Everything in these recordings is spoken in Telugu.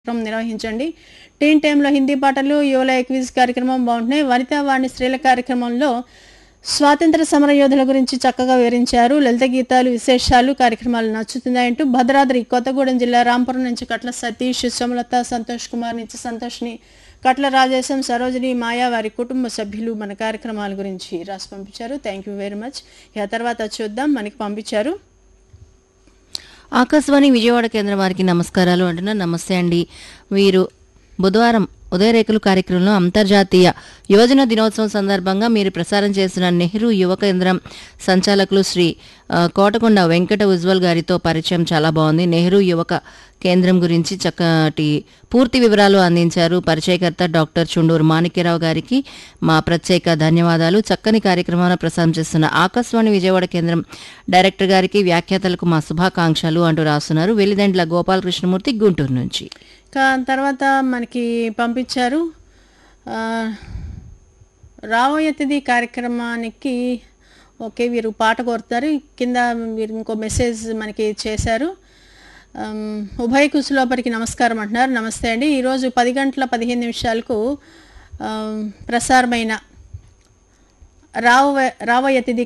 కార్యక్రమం నిర్వహించండి టీన్ టైంలో హిందీ పాటలు యువల క్విజ్ కార్యక్రమం బాగుంటున్నాయి వనితా వాణి స్త్రీల కార్యక్రమంలో స్వాతంత్ర సమర యోధుల గురించి చక్కగా వివరించారు లలిత గీతాలు విశేషాలు కార్యక్రమాలు నచ్చుతున్నాయంటూ భద్రాద్రి కొత్తగూడెం జిల్లా రాంపురం నుంచి కట్ల సతీష్ సుమలత సంతోష్ కుమార్ నుంచి సంతోష్ని కట్ల రాజేశం సరోజిని మాయా వారి కుటుంబ సభ్యులు మన కార్యక్రమాల గురించి రాసి పంపించారు థ్యాంక్ యూ వెరీ మచ్ ఇక తర్వాత చూద్దాం మనకి పంపించారు ఆకాశవాణి విజయవాడ కేంద్రం వారికి నమస్కారాలు అంటున్నా నమస్తే అండి వీరు బుధవారం ఉదయరేఖలు కార్యక్రమంలో అంతర్జాతీయ యువజన దినోత్సవం సందర్భంగా మీరు ప్రసారం చేసిన నెహ్రూ యువ కేంద్రం సంచాలకులు శ్రీ ఆ, కోటకొండ వెంకట ఉజ్వల్ గారితో పరిచయం చాలా బాగుంది నెహ్రూ యువక కేంద్రం గురించి చక్కటి పూర్తి వివరాలు అందించారు పరిచయకర్త డాక్టర్ చుండూరు మాణిక్యరావు గారికి మా ప్రత్యేక ధన్యవాదాలు చక్కని కార్యక్రమాన్ని ప్రసారం చేస్తున్న ఆకాశవాణి విజయవాడ కేంద్రం డైరెక్టర్ గారికి వ్యాఖ్యాతలకు మా శుభాకాంక్షలు అంటూ రాస్తున్నారు వెల్లిదండ్ల గోపాలకృష్ణమూర్తి గుంటూరు నుంచి ఇంకా తర్వాత మనకి పంపించారు ఆ, రాబోయే తిథి కార్యక్రమానికి ఓకే వీరు పాట కోరుతారు కింద వీరు ఇంకో మెసేజ్ మనకి చేశారు ఆమ్, ఉభయ కుశలోపరికి నమస్కారం అంటున్నారు నమస్తే అండి ఈరోజు పది గంటల పదిహేను నిమిషాలకు ఆమ్, ప్రసారమైన రావ రాబోయే తిథి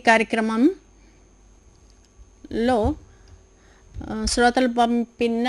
కార్యక్రమంలో ఆ, శ్రోతలు పంపిన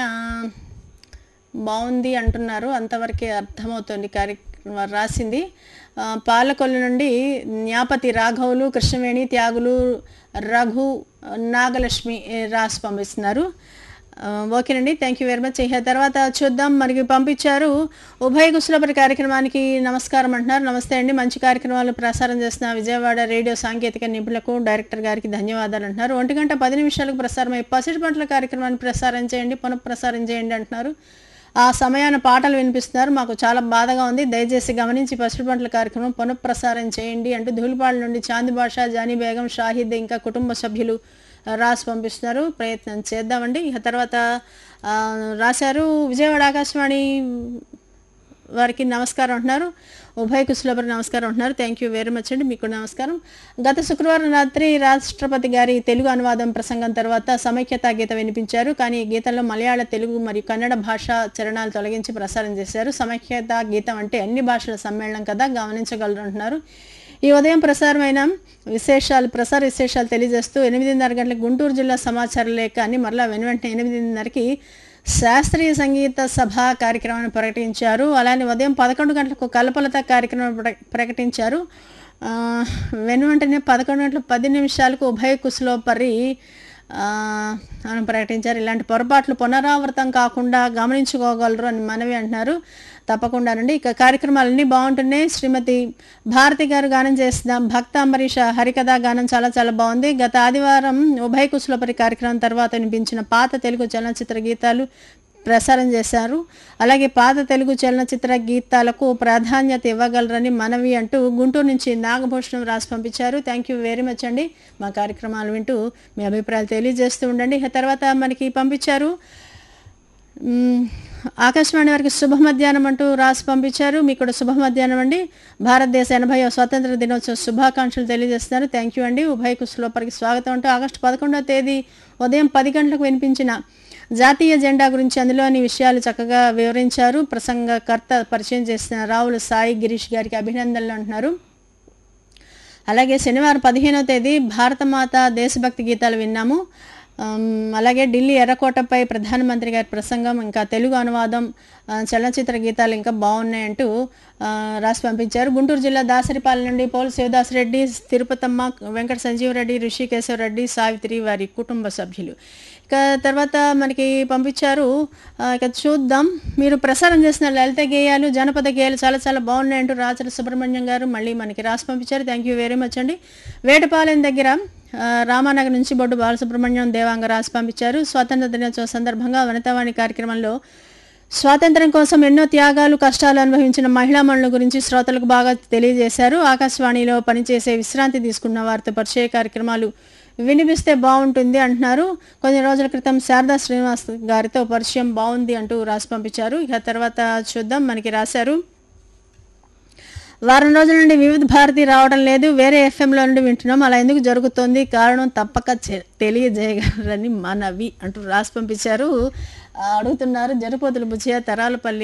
బాగుంది అంటున్నారు అంతవరకే అర్థమవుతుంది కార్యక్రమం వారు రాసింది ఆ, పాలకొల్లు నుండి న్యాపతి రాఘవులు కృష్ణవేణి త్యాగులు రఘు నాగలక్ష్మి ఏ, రాసి పంపిస్తున్నారు ఆ, ఓకేనండి థ్యాంక్ యూ వెరీ మచ్ ఇక తర్వాత చూద్దాం మనకి పంపించారు ఉభయ కుశలపరి కార్యక్రమానికి నమస్కారం అంటున్నారు నమస్తే అండి మంచి కార్యక్రమాలు ప్రసారం చేస్తున్న విజయవాడ రేడియో సాంకేతిక నిపుణులకు డైరెక్టర్ గారికి ధన్యవాదాలు అంటున్నారు ఒంటి గంట పది నిమిషాలకు ప్రసారమై పసిడి పంటల కార్యక్రమాన్ని ప్రసారం చేయండి పునఃప్రసారం చేయండి అంటున్నారు ఆ సమయాన పాటలు వినిపిస్తున్నారు మాకు చాలా బాధగా ఉంది దయచేసి గమనించి పసిడి పంటల కార్యక్రమం పునఃప్రసారం చేయండి అంటూ ధూళిపాడ నుండి చాంది భాష జానీ బేగం షాహిద్ ఇంకా కుటుంబ సభ్యులు ఆ, రాసి పంపిస్తున్నారు ప్రయత్నం చేద్దామండి ఇక తర్వాత ఆ, రాశారు విజయవాడ ఆకాశవాణి వారికి నమస్కారం అంటున్నారు ఉభయ కుశలపరి నమస్కారం అంటున్నారు థ్యాంక్ యూ వెరీ మచ్ అండి మీకు నమస్కారం గత శుక్రవారం రాత్రి రాష్ట్రపతి గారి తెలుగు అనువాదం ప్రసంగం తర్వాత సమైక్యతా గీత వినిపించారు కానీ ఈ గీతంలో మలయాళ తెలుగు మరియు కన్నడ భాష చరణాలు తొలగించి ప్రసారం చేశారు సమైక్యతా గీతం అంటే అన్ని భాషల సమ్మేళనం కదా గమనించగలరు అంటున్నారు ఈ ఉదయం ప్రసారమైన విశేషాలు ప్రసార విశేషాలు తెలియజేస్తూ ఎనిమిదిన్నర గంటలకు గుంటూరు జిల్లా సమాచార లేఖ అని మరలా వెను వెంటనే ఎనిమిదిన్నరకి శాస్త్రీయ సంగీత సభ కార్యక్రమాన్ని ప్రకటించారు అలానే ఉదయం పదకొండు గంటలకు కల్పలత కార్యక్రమం ప్ర- ప్రకటించారు ఆ, వెను వెంటనే పదకొండు గంటల పది నిమిషాలకు ఉభయ కుశలోపరి ఆ, అని ప్రకటించారు ఇలాంటి పొరపాట్లు పునరావృతం కాకుండా గమనించుకోగలరు అని మనవి అంటున్నారు తప్పకుండానండి ఇక కార్యక్రమాలన్నీ బాగుంటున్నాయి శ్రీమతి భారతి గారు గానం చేసిన భక్త అంబరీష హరికథ గానం చాలా చాలా బాగుంది గత ఆదివారం ఉభయ కుశలపరి కార్యక్రమం తర్వాత వినిపించిన పాత తెలుగు చలనచిత్ర గీతాలు ప్రసారం చేశారు అలాగే పాత తెలుగు చలనచిత్ర గీతాలకు ప్రాధాన్యత ఇవ్వగలరని మనవి అంటూ గుంటూరు నుంచి నాగభూషణం రాసి పంపించారు థ్యాంక్ యూ వెరీ మచ్ అండి మా కార్యక్రమాలు వింటూ మీ అభిప్రాయాలు తెలియజేస్తూ ఉండండి ఇక తర్వాత మనకి పంపించారు మ్మ్. ఆకాశవాణి వారికి శుభ మధ్యాహ్నం అంటూ రాసి పంపించారు మీకు కూడా శుభ మధ్యాహ్నం అండి భారతదేశ ఎనభై స్వాతంత్ర దినోత్సవ శుభాకాంక్షలు తెలియజేస్తున్నారు థ్యాంక్ యూ అండి ఉభయ కుశలోపరికి స్వాగతం అంటూ ఆగస్టు పదకొండవ తేదీ ఉదయం పది గంటలకు వినిపించిన జాతీయ జెండా గురించి అందులోని విషయాలు చక్కగా వివరించారు ప్రసంగకర్త పరిచయం చేసిన రావుల సాయి గిరీష్ గారికి అభినందనలు అంటున్నారు అలాగే శనివారం పదిహేనవ తేదీ భారతమాత దేశభక్తి గీతాలు విన్నాము ఆమ్, అలాగే ఢిల్లీ ఎర్రకోటపై ప్రధానమంత్రి గారి ప్రసంగం ఇంకా తెలుగు అనువాదం ఆ, చలనచిత్ర గీతాలు ఇంకా బాగున్నాయంటూ ఆ, రాసి పంపించారు గుంటూరు జిల్లా దాసరిపాలెం నుండి పోల్ శివదాసరెడ్డి తిరుపతమ్మ వెంకట సంజీవరెడ్డి ఋషికేశ్వరరెడ్డి సావిత్రి వారి కుటుంబ సభ్యులు ఇక తర్వాత మనకి పంపించారు ఆ, ఇక చూద్దాం మీరు ప్రసారం చేసిన లలిత గేయాలు జానపద గేయాలు చాలా చాలా బాగున్నాయంటూ రాచల సుబ్రహ్మణ్యం గారు మళ్ళీ మనకి రాసి పంపించారు థ్యాంక్ యూ వెరీ మచ్ అండి వేటపాలెం దగ్గర ఆ, రామానగర్ నుంచి బొడ్డు బాలసుబ్రహ్మణ్యం దేవాంగ రాసి పంపించారు స్వాతంత్ర దినోత్సవ సందర్భంగా వనితావాణి కార్యక్రమంలో స్వాతంత్ర్యం కోసం ఎన్నో త్యాగాలు కష్టాలు అనుభవించిన మహిళా మనుల గురించి శ్రోతలకు బాగా తెలియజేశారు ఆకాశవాణిలో పనిచేసే విశ్రాంతి తీసుకున్న వారితో పరిచయ కార్యక్రమాలు వినిపిస్తే బాగుంటుంది అంటున్నారు కొన్ని రోజుల క్రితం శారదా శ్రీనివాస్ గారితో పరిచయం బాగుంది అంటూ రాసి పంపించారు ఇక తర్వాత చూద్దాం మనకి రాశారు వారం రోజుల నుండి వివిధ భారతి రావడం లేదు వేరే ఎఫ్ఎంలో నుండి వింటున్నాం అలా ఎందుకు జరుగుతోంది కారణం తప్పక చె- తెలియజేయగలరని మనవి అంటూ రాసి పంపించారు ఆ, అడుగుతున్నారు జరుపోతుల బుచ్చయ్య తరాలపల్లి